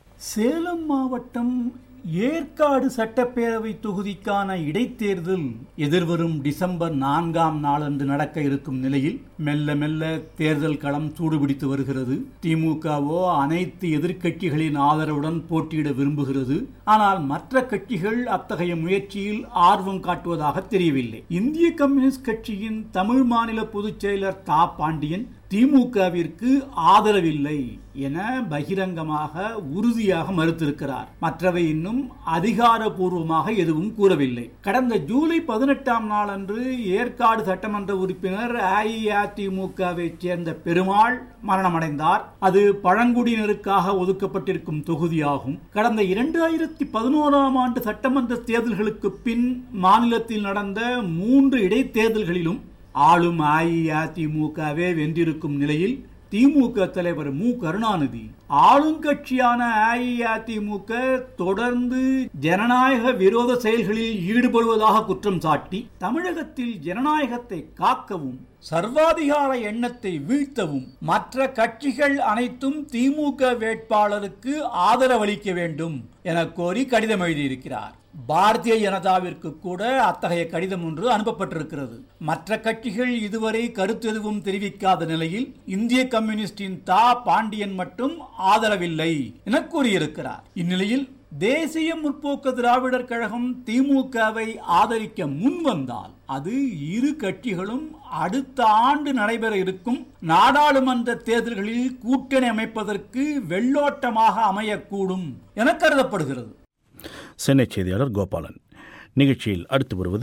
சேலம் மாவட்டம் ஏற்காடு சட்டப்பேரவை தொகுதிக்கான இடைத்தேர்தல் எதிர்வரும் டிசம்பர் நான்காம் நாளன்று நடக்க இருக்கும் நிலையில் மெல்ல மெல்ல தேர்தல் களம் சூடுபிடித்து வருகிறது திமுகவோ அனைத்து எதிர்க்கட்சிகளின் ஆதரவுடன் போட்டியிட விரும்புகிறது ஆனால் மற்ற கட்சிகள் அத்தகைய முயற்சியில் ஆர்வம் காட்டுவதாக தெரியவில்லை இந்திய கம்யூனிஸ்ட் கட்சியின் தமிழ் மாநில பொதுச் செயலர் தா பாண்டியன் திமுகவிற்கு ஆதரவில்லை என பகிரங்கமாக உறுதியாக மறுத்திருக்கிறார் மற்றவை இன்னும் அதிகாரப்பூர்வமாக எதுவும் கூறவில்லை கடந்த ஜூலை பதினெட்டாம் நாளன்று ஏற்காடு சட்டமன்ற உறுப்பினர் அஇஅதிமுகவை சேர்ந்த பெருமாள் மரணமடைந்தார் அது பழங்குடியினருக்காக ஒதுக்கப்பட்டிருக்கும் தொகுதியாகும் கடந்த இரண்டாயிரத்தி பதினோராம் ஆண்டு சட்டமன்ற தேர்தல்களுக்கு பின் மாநிலத்தில் நடந்த மூன்று இடைத்தேர்தல்களிலும் ஆளும் அஇஅதிமுகவே வென்றிருக்கும் நிலையில் திமுக தலைவர் மு கருணாநிதி ஆளுங்கட்சியான அஇஅதிமுக தொடர்ந்து ஜனநாயக விரோத செயல்களில் ஈடுபடுவதாக குற்றம் சாட்டி தமிழகத்தில் ஜனநாயகத்தை காக்கவும் சர்வாதிகார எண்ணத்தை வீழ்த்தவும் மற்ற கட்சிகள் அனைத்தும் திமுக வேட்பாளருக்கு ஆதரவளிக்க வேண்டும் என கோரி கடிதம் எழுதியிருக்கிறார் பாரதிய ஜனதாவிற்கு கூட அத்தகைய கடிதம் ஒன்று அனுப்பப்பட்டிருக்கிறது மற்ற கட்சிகள் இதுவரை கருத்து எதுவும் தெரிவிக்காத நிலையில் இந்திய கம்யூனிஸ்டின் தா பாண்டியன் மட்டும் ஆதரவில்லை என கூறியிருக்கிறார் இந்நிலையில் தேசிய முற்போக்கு திராவிடர் கழகம் திமுகவை ஆதரிக்க முன்வந்தால் அது இரு கட்சிகளும் அடுத்த ஆண்டு நடைபெற இருக்கும் நாடாளுமன்ற தேர்தல்களில் கூட்டணி அமைப்பதற்கு வெள்ளோட்டமாக அமையக்கூடும் என கருதப்படுகிறது சென்னை செய்தியாளர் கோபாலன் நிகழ்ச்சியில் அடுத்து வருவது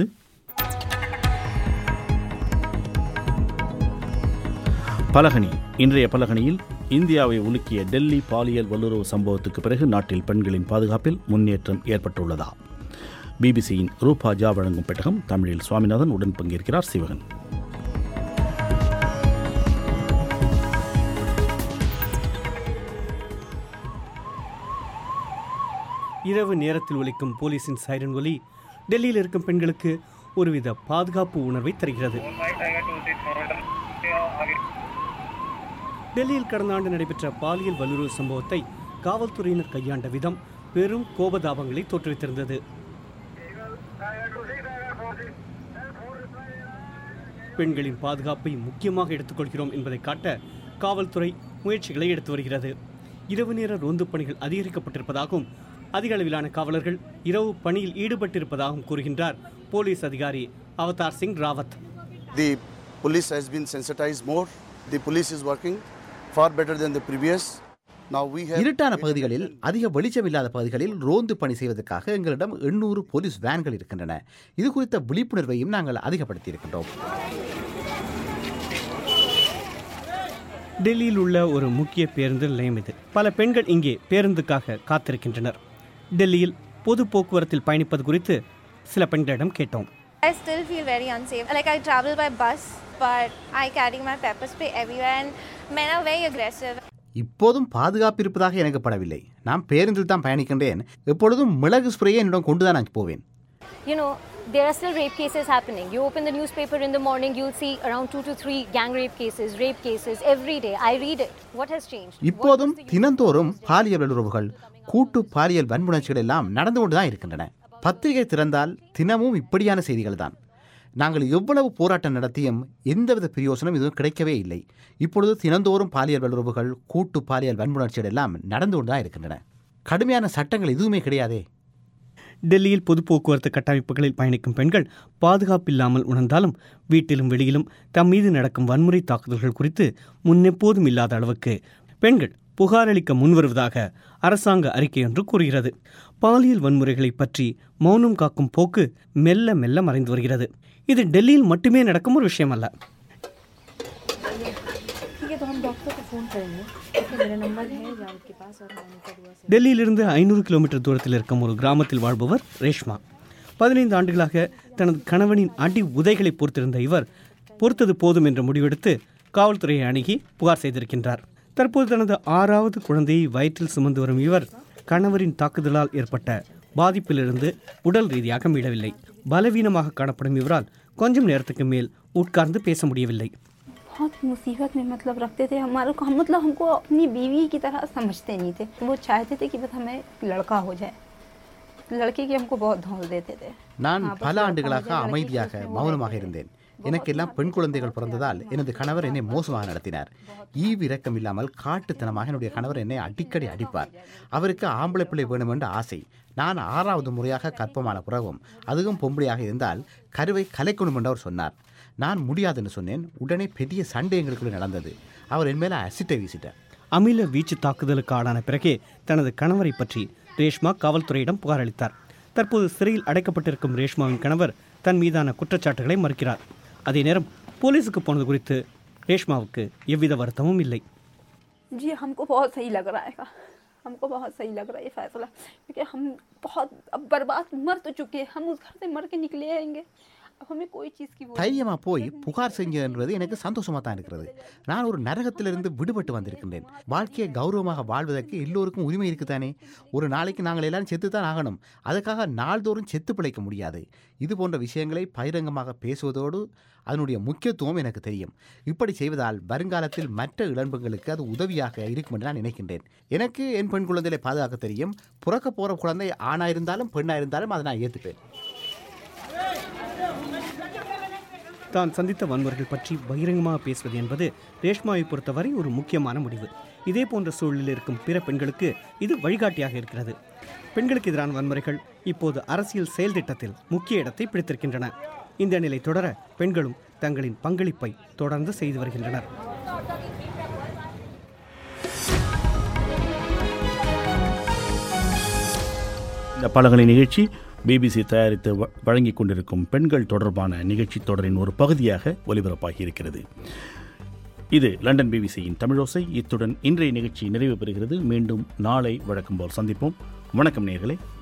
பலகனி இன்றைய பலகனியில் இந்தியாவை உலுக்கிய டெல்லி பாலியல் வல்லுறவு சம்பவத்துக்கு பிறகு நாட்டில் பெண்களின் பாதுகாப்பில் முன்னேற்றம் ஏற்பட்டுள்ளதா பிபிசியின் ரூபா ஜா வழங்கும் பெட்டகம் தமிழில் சுவாமிநாதன் உடன் பங்கேற்கிறார் சிவகன் இரவு நேரத்தில் ஒலிக்கும் போலீசின் சைரன் ஒலி டெல்லியில் இருக்கும் பெண்களுக்கு ஒருவித பாதுகாப்பு உணர்வை தருகிறது டெல்லியில் கடந்த ஆண்டு நடைபெற்ற பாலியல் வல்லுறவு சம்பவத்தை காவல்துறையினர் கையாண்ட விதம் பெரும் கோபதாபங்களை தோற்றுவித்திருந்தது பெண்களின் பாதுகாப்பை முக்கியமாக எடுத்துக்கொள்கிறோம் என்பதை காட்ட காவல்துறை முயற்சிகளை எடுத்து வருகிறது இரவு நேர ரோந்து பணிகள் அதிகரிக்கப்பட்டிருப்பதாகவும் அதிக அளவிலான காவலர்கள் இரவு பணியில் ஈடுபட்டிருப்பதாகவும் கூறுகின்றார் போலீஸ் அதிகாரி Avtar Singh Rawat The police has been sensitized more. The police is working far better than the previous. Now we have இருட்டான பகுதிகளில் அதிக வெளிச்சம் இல்லாத பகுதிகளில் ரோந்து பணி செய்வதற்காக எங்களிடம் எண்ணூறு போலீஸ் வேன்கள் இருக்கின்றன இது குறித்த விழிப்புணர்வையும் நாங்கள் அதிகப்படுத்தி இருக்கின்றோம் டெல்லியில் உள்ள ஒரு முக்கிய பேருந்து நிலையம் இது பல பெண்கள் இங்கே பேருந்துக்காக காத்திருக்கின்றனர் டெல்லியில் பொது போக்குவரத்தில் பயணிப்பது குறித்து சில பெண்களிடம் கேட்டோம் I still feel very unsafe. Like I travel by bus, but I carry my pepper spray everywhere, and men are very aggressive. இப்போதும் பாதுகாப்பு இருப்பதாக எனக்கு படவில்லை நான் பேருந்தில் தான் பயணிக்கின்றேன் எப்பொழுதும் மிளகு ஸ்ப்ரேயை என்னிடம் கொண்டு தான் நான் போவேன் you know, there are still rape cases happening. You open the newspaper in the morning, you'll see around two to three gang rape cases, rape cases every day. I read it. What has changed? இப்போதும் தினந்தோறும் பாலியல் வல்லுறவுகள் கூட்டு பாலியல் வன்புணர்ச்சிகள் எல்லாம் நடந்து கொண்டு தான் இருக்கின்றன பத்திரிகை திறந்தால் தினமும் இப்படியான செய்திகள் தான் நாங்கள் எவ்வளவு போராட்டம் நடத்தியும் எந்தவித பிரயோசனம் இதுவும் கிடைக்கவே இல்லை இப்பொழுது தினந்தோறும் பாலியல் வல்லுறவுகள் கூட்டு பாலியல் வன்புணர்ச்சிகள் எல்லாம் நடந்து கொண்டு தான் இருக்கின்றன கடுமையான சட்டங்கள் எதுவுமே கிடையாதே டெல்லியில் பொது போக்குவரத்து கட்டமைப்புகளில் பயணிக்கும் பெண்கள் பாதுகாப்பில்லாமல் உணர்ந்தாலும் வீட்டிலும் வெளியிலும் தம் மீது நடக்கும் வன்முறை தாக்குதல்கள் குறித்து முன்னெப்போதும் இல்லாத அளவுக்கு பெண்கள் புகாரளிக்க முன்வருவதாக அரசாங்க அறிக்கை ஒன்று கூறுகிறது பாலியல் வன்முறைகளை பற்றி மௌனம் காக்கும் போக்கு மெல்ல மெல்ல மறைந்து வருகிறது இது டெல்லியில் மட்டுமே நடக்கும் ஒரு விஷயம் அல்ல ठीक है तो हम डॉक्टर को फ़ोन करेंगे क्योंकि मेरा नंबर है जावेद के पास और मैं उनका दुआ से டெல்லியிலிருந்து ஐநூறு கிலோமீட்டர் தூரத்தில் இருக்கும் ஒரு கிராமத்தில் வாழ்பவர் ரேஷ்மா பதினைந்து ஆண்டுகளாக தனது கணவனின் அடி உதைகளை பொறுத்திருந்த இவர் பொறுத்தது போதும் என்ற முடிவெடுத்து காவல்துறையை அணுகி புகார் செய்திருக்கின்றார் தற்போது தனது ஆறாவது குழந்தையை வயிற்றில் சுமந்து வரும் இவர் கணவரின் தாக்குதலால் ஏற்பட்ட பாதிப்பிலிருந்து உடல் ரீதியாக மீளவில்லை பலவீனமாக காணப்படும் இவரால் கொஞ்சம் நேரத்துக்கு மேல் உட்கார்ந்து பேச முடியவில்லை बहुत मुसीबत में मतलब रखते थे हमारे को हम मतलब हमको अपनी बीवी की तरह समझते नहीं थे वो चाहते थे कि बस हमें लड़का हो जाए लड़के की हमको बहुत धौल देते थे நான் हाँ, बस பல लड़का हो ஆண்டுகளாக जाए, लड़के की அமைதியாக सोच में वो மௌனமாக रहते थे। இருந்தேன் எனக்கெல்லாம் பெண் குழந்தைகள் பிறந்ததால் எனது கணவர் என்னை மோசமாக நடத்தினார் ஈவு இரக்கம் இல்லாமல் காட்டுத்தனமாக என்னுடைய கணவர் என்னை அடிக்கடி அடிப்பார் அவருக்கு ஆம்பளை பிள்ளை வேணும் என்ற ஆசை நான் ஆறாவது முறையாக கற்பமான பிறகும் அதுவும் பொம்பளையாக இருந்தால் கருவை கலைக்கணும் என்று அவர் சொன்னார் நான் முடியாதுன்னு சொன்னேன் உடனே பெரிய சண்டை எங்களுக்குள்ள நடந்தது அவர் என் மேலே அசிட்டை வீசிட்டார் அமில வீச்சு தாக்குதலுக்கு ஆளான பிறகே தனது கணவரை பற்றி ரேஷ்மா காவல்துறையிடம் புகார் அளித்தார் தற்போது சிறையில் அடைக்கப்பட்டிருக்கும் ரேஷ்மாவின் கணவர் தன் மீதான குற்றச்சாட்டுகளை மறுக்கிறார் அதே நேரம் போலீஸுக்கு போனது குறித்து ரேஷ்மாவுக்கு எவ்வித வருத்தமும் இல்லை जी हमको बहुत सही लग रहा है हमको बहुत सही लग रहा है ये फैसला क्योंकि हम बहुत अब बर्बाद मर तो चुके हैं हम उस घर से मर के निकले आएंगे अब हमें कोई चीज़ की वो தைரியமாக போய் புகார் செஞ்சது எனக்கு சந்தோஷமாக தான் இருக்கிறது நான் ஒரு நரகத்திலிருந்து விடுபட்டு வந்திருக்கின்றேன் வாழ்க்கையை கௌரவமாக வாழ்வதற்கு எல்லோருக்கும் உரிமை இருக்குதானே ஒரு நாளைக்கு நாங்கள் எல்லாரும் செத்து தான் ஆகணும் அதுக்காக நாள்தோறும் செத்து பிழைக்க முடியாது இது போன்ற விஷயங்களை பகிரங்கமாக பேசுவதோடு அதனுடைய முக்கியத்துவம் எனக்கு தெரியும் இப்படி செய்வதால் வருங்காலத்தில் மற்ற இழம்புகளுக்கு அது உதவியாக இருக்கும் என்று நான் நினைக்கின்றேன் எனக்கு என் பெண் குழந்தைகளை பாதுகாக்க தெரியும் புறக்க போகிற குழந்தை ஆணாக இருந்தாலும் பெண்ணாக இருந்தாலும் அதை நான் ஏற்றுப்பேன் தான் சந்தித்த வன்முறைகள் பற்றி பகிரங்கமாக பேசுவது என்பது ரேஷ்மாவை பொறுத்தவரை ஒரு முக்கியமான முடிவு இதே போன்ற சூழலில் இருக்கும் பிற பெண்களுக்கு இது வழிகாட்டியாக இருக்கிறது பெண்களுக்கு எதிரான வன்முறைகள் இப்போது அரசியல் செயல் திட்டத்தில் முக்கிய இடத்தை பிடித்திருக்கின்றன இந்த நிலை தொடர பெண்களும் தங்களின் பங்களிப்பை தொடர்ந்து செய்து வருகின்றனர் இந்த பலகலை நிகழ்ச்சி பிபிசி தயாரித்து வ- வழங்கிக் கொண்டிருக்கும் பெண்கள் தொடர்பான நிகழ்ச்சி தொடரின் ஒரு பகுதியாக ஒலிபரப்பாகி இருக்கிறது இது லண்டன் பிபிசியின் தமிழோசை இத்துடன் இன்றைய நிகழ்ச்சி நிறைவு பெறுகிறது மீண்டும் நாளை வழக்கம் போல் சந்திப்போம் வணக்கம் நேர்களே